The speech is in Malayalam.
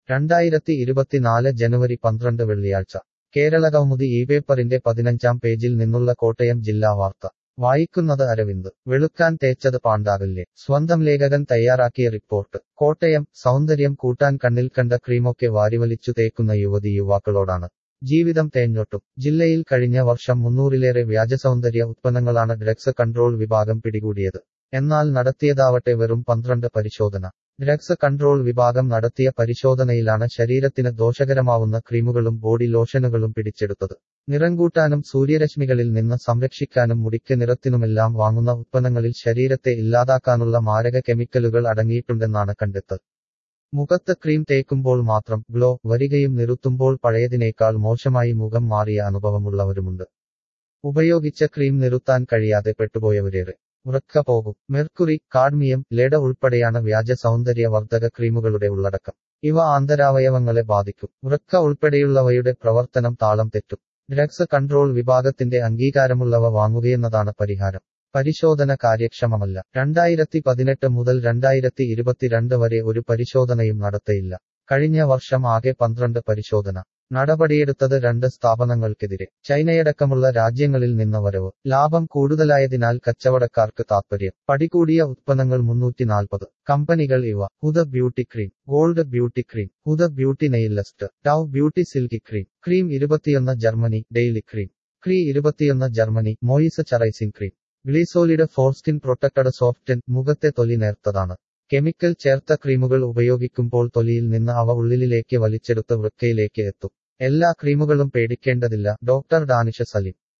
രണ്ടായിരത്തി ഇരുപത്തിനാല് ജനുവരി പന്ത്രണ്ട് വെള്ളിയാഴ്ച കേരളകൗമുദി ഈ പേപ്പറിന്റെ പതിനഞ്ചാം പേജിൽ നിന്നുള്ള കോട്ടയം ജില്ലാ വാർത്ത വായിക്കുന്നത് അരവിന്ദ് വെളുക്കാൻ തേച്ചത് പാണ്ടാകില്ലേ സ്വന്തം ലേഖകൻ തയ്യാറാക്കിയ റിപ്പോർട്ട് കോട്ടയം സൗന്ദര്യം കൂട്ടാൻ കണ്ണിൽ കണ്ട ക്രീമൊക്കെ വാരിവലിച്ചു തേക്കുന്ന യുവതി യുവാക്കളോടാണ് ജീവിതം തേഞ്ഞൊട്ടും ജില്ലയിൽ കഴിഞ്ഞ വർഷം മുന്നൂറിലേറെ വ്യാജസൗന്ദര്യ ഉത്പന്നങ്ങളാണ് ഡ്രഗ്സ് കൺട്രോൾ വിഭാഗം പിടികൂടിയത് എന്നാൽ നടത്തിയതാവട്ടെ വെറും പന്ത്രണ്ട് പരിശോധന ഡ്രഗ്സ് കൺട്രോൾ വിഭാഗം നടത്തിയ പരിശോധനയിലാണ് ശരീരത്തിന് ദോഷകരമാവുന്ന ക്രീമുകളും ബോഡി ലോഷനുകളും പിടിച്ചെടുത്തത് നിറം കൂട്ടാനും സൂര്യരശ്മികളിൽ നിന്ന് സംരക്ഷിക്കാനും മുടിക്ക് നിറത്തിനുമെല്ലാം വാങ്ങുന്ന ഉത്പന്നങ്ങളിൽ ശരീരത്തെ ഇല്ലാതാക്കാനുള്ള മാരക കെമിക്കലുകൾ അടങ്ങിയിട്ടുണ്ടെന്നാണ് കണ്ടെത്തൽ മുഖത്ത് ക്രീം തേക്കുമ്പോൾ മാത്രം ഗ്ലോ വരികയും നിറുത്തുമ്പോൾ പഴയതിനേക്കാൾ മോശമായി മുഖം മാറിയ അനുഭവമുള്ളവരുമുണ്ട് ഉപയോഗിച്ച ക്രീം നിറുത്താൻ കഴിയാതെ പെട്ടുപോയവരേറെ ഉറക്ക പോകും മെർക്കുറി കാഡ്മിയം ലെഡ ഉൾപ്പെടെയാണ് വ്യാജ സൗന്ദര്യവർദ്ധക ക്രീമുകളുടെ ഉള്ളടക്കം ഇവ ആന്തരാവയവങ്ങളെ ബാധിക്കും ഉറക്ക ഉൾപ്പെടെയുള്ളവയുടെ പ്രവർത്തനം താളം തെറ്റും ഡ്രഗ്സ് കൺട്രോൾ വിഭാഗത്തിന്റെ അംഗീകാരമുള്ളവ വാങ്ങുകയെന്നതാണ് പരിഹാരം പരിശോധന കാര്യക്ഷമമല്ല രണ്ടായിരത്തി പതിനെട്ട് മുതൽ രണ്ടായിരത്തി ഇരുപത്തിരണ്ട് വരെ ഒരു പരിശോധനയും നടത്തയില്ല കഴിഞ്ഞ വർഷം ആകെ പന്ത്രണ്ട് പരിശോധന നടപടിയെടുത്തത് രണ്ട് സ്ഥാപനങ്ങൾക്കെതിരെ ചൈനയടക്കമുള്ള രാജ്യങ്ങളിൽ നിന്ന് വരവ് ലാഭം കൂടുതലായതിനാൽ കച്ചവടക്കാർക്ക് താത്പര്യം പടികൂടിയ ഉത്പന്നങ്ങൾ മുന്നൂറ്റി നാൽപ്പത് കമ്പനികൾ ഇവ Huda beauty cream gold beauty cream Huda beauty nailist ടൗ ബ്യൂട്ടി സിൽക്കി ക്രീം ക്രീം ഇരുപത്തിയൊന്ന് ജർമ്മനി ഡെയിലി ക്രീം ക്രീ ഇരുപത്തിയൊന്ന് Germany moisturising cream Glysolid for skin protected soften മുഖത്തെ തൊലി നേർത്തതാണ് കെമിക്കൽ ചേർത്ത ക്രീമുകൾ ഉപയോഗിക്കുമ്പോൾ തൊലിയിൽ നിന്ന് അവ ഉള്ളിലേക്ക് വലിച്ചെടുത്ത് വൃക്കയിലേക്ക് എത്തും എല്ലാ ക്രീമുകളും പേടിക്കേണ്ടതില്ല ഡോക്ടർ ഡാനിഷ സലീം